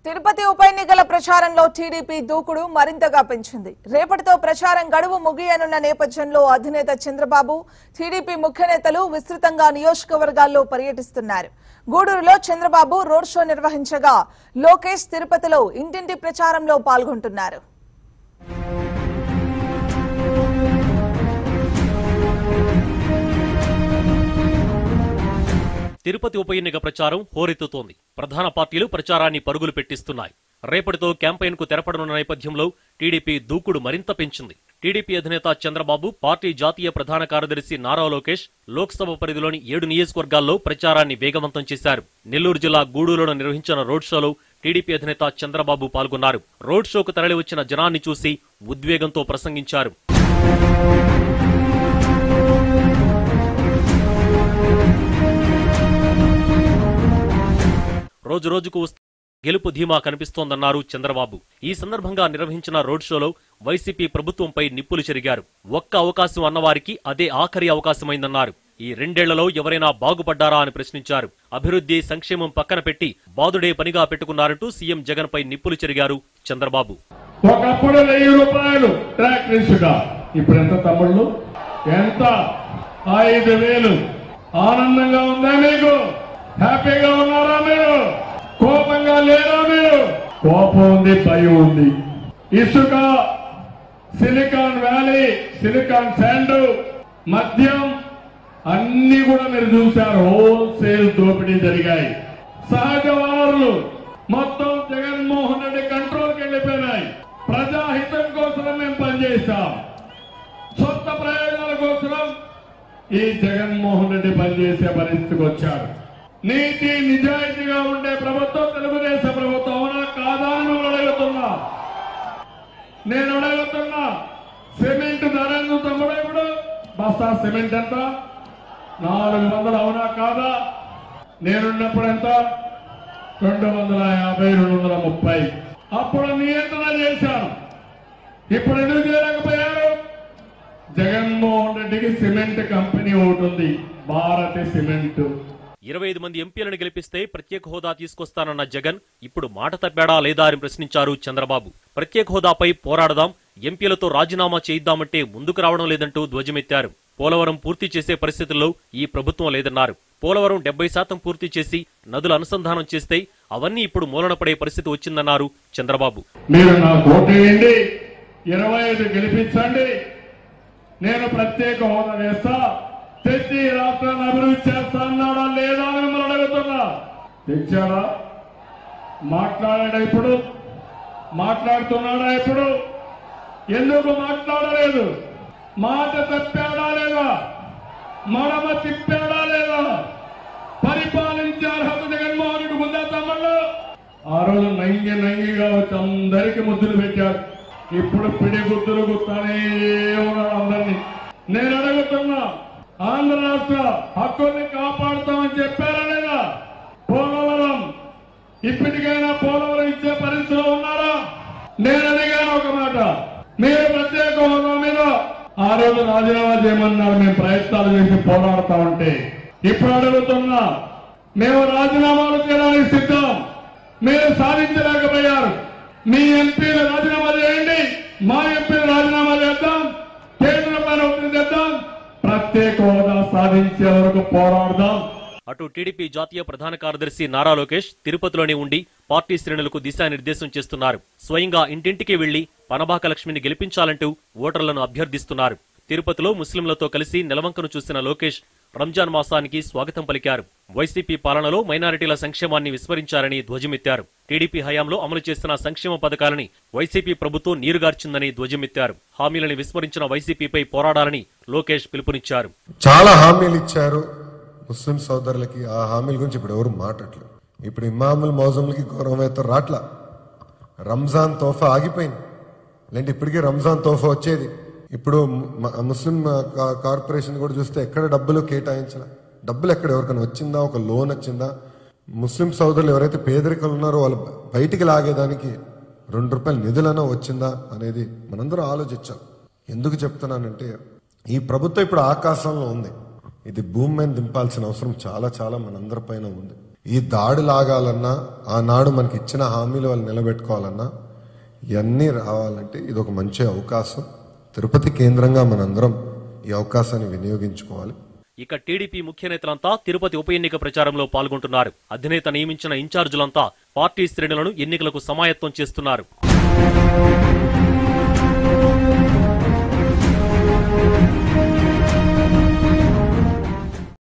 తిరుపతి ఉప ఎన్నికల ప్రచారంలో టీడీపీ దూకుడు మరింతగా పెంచింది రేపటితో ప్రచారం గడువు ముగియనున్న నేపథ్యంలో అధినేత చంద్రబాబు టీడీపీ ముఖ్య నేతలు విస్తృతంగా నియోజకవర్గాల్లో పర్యటిస్తున్నారు గూడూరులో చంద్రబాబు రోడ్ షో నిర్వహించగా లోకేష్ తిరుపతిలో ఇంటింటి ప్రచారంలో పాల్గొంటున్నారు తిరుపతి ఉప ఎన్నిక ప్రచారం హోరెత్తుతోంది ప్రధాన పార్టీలు ప్రచారాన్ని పరుగులు పెట్టిస్తున్నాయి రేపటితో క్యాంపెయిన్ కు తెరపడనున్న నేపథ్యంలో టీడీపీ దూకుడు మరింత పెంచింది టీడీపీ అధినేత చంద్రబాబు పార్టీ జాతీయ ప్రధాన కార్యదర్శి నారా లోకేష్ లోక్సభ పరిధిలోని ఏడు నియోజకవర్గాల్లో ప్రచారాన్ని వేగవంతం చేశారు నెల్లూరు జిల్లా గూడూరులో నిర్వహించిన రోడ్ షోలో టీడీపీ అధినేత చంద్రబాబు పాల్గొన్నారు రోడ్ షోకు తరలివచ్చిన జనాన్ని చూసి ఉద్వేగంతో ప్రసంగించారు రోజు రోజుకు వస్తు- గెలుపు ధీమా కనిపిస్తోందన్నారు చంద్రబాబు ఈ సందర్భంగా నిర్వహించిన రోడ్ షోలో వైసీపీ ప్రభుత్వంపై నిప్పులు చెరిగారు ఒక్క అవకాశం అన్నవారికి అదే ఆఖరి అవకాశమైందన్నారు ఈ రెండేళ్లలో ఎవరైనా బాగుపడ్డారా అని ప్రశ్నించారు అభివృద్ధి సంక్షేమం పక్కన పెట్టి బాదుడే పనిగా పెట్టుకున్నారంటూ సీఎం జగన్ పై నిప్పులు చెరిగారు చంద్రబాబు ఒకప్పుడు వెయ్యి రూపాయలు ట్రాక్ గా ఇప్పుడు ఎంత తమ్ముళ్ళు ఎంత ఐదు వేలు ఆనందంగా ఉందా మీకు హ్యాపీగా ఉన్నారా మీరు కోపంగా లేరా మీరు కోపం ఉంది భయం ఉంది ఇసుక సిలికాన్ వ్యాలీ సిలికాన్ శాండ్ మద్యం అన్ని కూడా మీరు చూశారు హోల్సేల్ దోపిడీ జరిగాయి సహజ వనరులు మొత్తం జగన్మోహన్ రెడ్డి కంట్రోల్కి వెళ్ళిపోయినాయి ప్రజాహితం కోసం మేము పనిచేస్తాం సొంత ప్రయోజనాల కోసం ఈ జగన్మోహన్ రెడ్డి పనిచేసే పరిస్థితికి వచ్చాడు నీతి నిజాయితీగా ఉండే ప్రభుత్వం తెలుగుదేశం ప్రభుత్వం అవునా కాదా అని మిమ్మల్ని అడుగుతున్నా నేను అడుగుతున్నా సిమెంట్ ధర ఎంత తమ్ముడు ఇప్పుడు బస్తా సిమెంట్ ఎంత నాలుగు వందలు అవునా కాదా నేనున్నప్పుడు ఎంత రెండు వందల యాభై రెండు వందల ముప్పై అప్పుడు నియంత్రణ చేశాను ఇప్పుడు ఎందుకు చేయలేకపోయారు జగన్మోహన్ రెడ్డికి సిమెంట్ కంపెనీ ఒకటి ఉంది భారతి సిమెంట్ ఇరవై ఐదు మంది ఎంపీలను గెలిపిస్తే ప్రత్యేక హోదా తీసుకొస్తానన్న జగన్ ఇప్పుడు మాట తప్పాడా లేదా అని ప్రశ్నించారు చంద్రబాబు ప్రత్యేక హోదాపై పోరాడదాం ఎంపీలతో రాజీనామా చేయిద్దామంటే ముందుకు రావడం లేదంటూ ధ్వజమెత్తారు పోలవరం పూర్తి చేసే పరిస్థితుల్లో ఈ ప్రభుత్వం లేదన్నారు పోలవరం డెబ్బై శాతం పూర్తి చేసి నదుల అనుసంధానం చేస్తే అవన్నీ ఇప్పుడు మూలన పడే పరిస్థితి వచ్చిందన్నారు చంద్రబాబు మీరు నాకు ఓటేయండి ఇరవై ఐదు గెలిపించండి నేను ప్రత్యేక హోదా వేస్తా తెచ్చి ఈ రాష్ట్రాన్ని అభివృద్ధి చేస్తా అన్నాడా లేదా అని మిమ్మల్ని అడుగుతున్నా తెచ్చాడా మాట్లాడాడా ఇప్పుడు మాట్లాడుతున్నాడా ఇప్పుడు ఎందుకు మాట్లాడలేదు మాట తప్పాడా లేదా మడమ తిప్పాడా లేదా పరిపాలించే అర్హత జగన్మోహన్ రెడ్డి ఉందా తమ్ముళ్ళు ఆ రోజు నంగి నంగిగా వచ్చి అందరికి ముద్దులు పెట్టాడు ఇప్పుడు పిడి గుద్దులు గుత్తానే ఉన్నాడు అందరినీ నేను అడుగుతున్నా ఆంధ్ర రాష్ట్ర హక్కుల్ని కాపాడుతామని చెప్పారా లేదా పోలవరం ఇప్పటికైనా పోలవరం ఇచ్చే పరిస్థితిలో ఉన్నారా నేను అడిగాను ఒక మాట మీరు ప్రత్యేక హోదా మీద ఆ రోజు రాజీనామా చేయమన్నారు మేము ప్రయత్నాలు చేసి పోరాడుతా ఉంటే ఇప్పుడు అడుగుతున్నా మేము రాజీనామాలు చేయడానికి సిద్ధం మీరు సాధించలేకపోయారు మీ ఎంపీలు రాజీనామా చేయండి మా ఎంపీలు రాజీనామా చేద్దాం కేంద్ర పైన ఒత్తిడి తెద్దాం ప్రత్యేక హోదా సాధించే వరకు పోరాడదాం అటు టీడీపీ జాతీయ ప్రధాన కార్యదర్శి నారా లోకేష్ తిరుపతిలోనే ఉండి పార్టీ శ్రేణులకు దిశానిర్దేశం చేస్తున్నారు స్వయంగా ఇంటింటికి వెళ్లి పనబాక లక్ష్మిని గెలిపించాలంటూ ఓటర్లను అభ్యర్థిస్తున్నారు తిరుపతిలో ముస్లింలతో కలిసి నెలవంకను చూసిన లోకేష్ రంజాన్ మాసానికి స్వాగతం పలికారు వైసీపీ పాలనలో మైనారిటీల సంక్షేమాన్ని విస్మరించారని ధ్వజమెత్తారు టీడీపీ హయాంలో అమలు చేసిన సంక్షేమ పథకాలని వైసీపీ ప్రభుత్వం నీరుగార్చిందని ధ్వజమెత్తారు హామీలను విస్మరించిన వైసీపీపై పోరాడాలని లోకేష్ పిలుపునిచ్చారు చాలా హామీలు ఇచ్చారు ముస్లిం సోదరులకి ఆ హామీల గురించి ఇప్పుడు ఎవరు మాట్లాడలేదు ఇప్పుడు ఇమాముల్ మౌజంలకి గౌరవవేత్తలు రాట్లా రంజాన్ తోఫా ఆగిపోయింది లేదంటే ఇప్పటికీ రంజాన్ తోఫా వచ్చేది ఇప్పుడు మ- ముస్లిం కా- కార్పొరేషన్ కూడా చూస్తే ఎక్కడ డబ్బులు కేటాయించాల డబ్బులు ఎక్కడ ఎవరికైనా వచ్చిందా ఒక లోన్ వచ్చిందా ముస్లిం సోదరులు ఎవరైతే పేదరికలు ఉన్నారో వాళ్ళు బయటికి లాగేదానికి రెండు రూపాయల నిధులైనా వచ్చిందా అనేది మనందరం ఆలోచించాం ఎందుకు చెప్తున్నానంటే ఈ ప్రభుత్వం ఇప్పుడు ఆకాశంలో ఉంది ఇది భూమి మీద దింపాల్సిన అవసరం చాలా చాలా మనందరిపైన ఉంది ఈ దాడి లాగాలన్నా ఆనాడు మనకి ఇచ్చిన హామీలు వాళ్ళు నిలబెట్టుకోవాలన్నా ఇవన్నీ రావాలంటే ఇది ఒక మంచి అవకాశం తిరుపతి కేంద్రంగా మనందరం ఈ అవకాశాన్ని వినియోగించుకోవాలి ఇక టీడీపీ ముఖ్య నేతలంతా తిరుపతి ఉప ఎన్నిక ప్రచారంలో పాల్గొంటున్నారు అధినేత నియమించిన ఇన్ఛార్జులంతా పార్టీ శ్రేణులను ఎన్నికలకు సమాయత్తం చేస్తున్నారు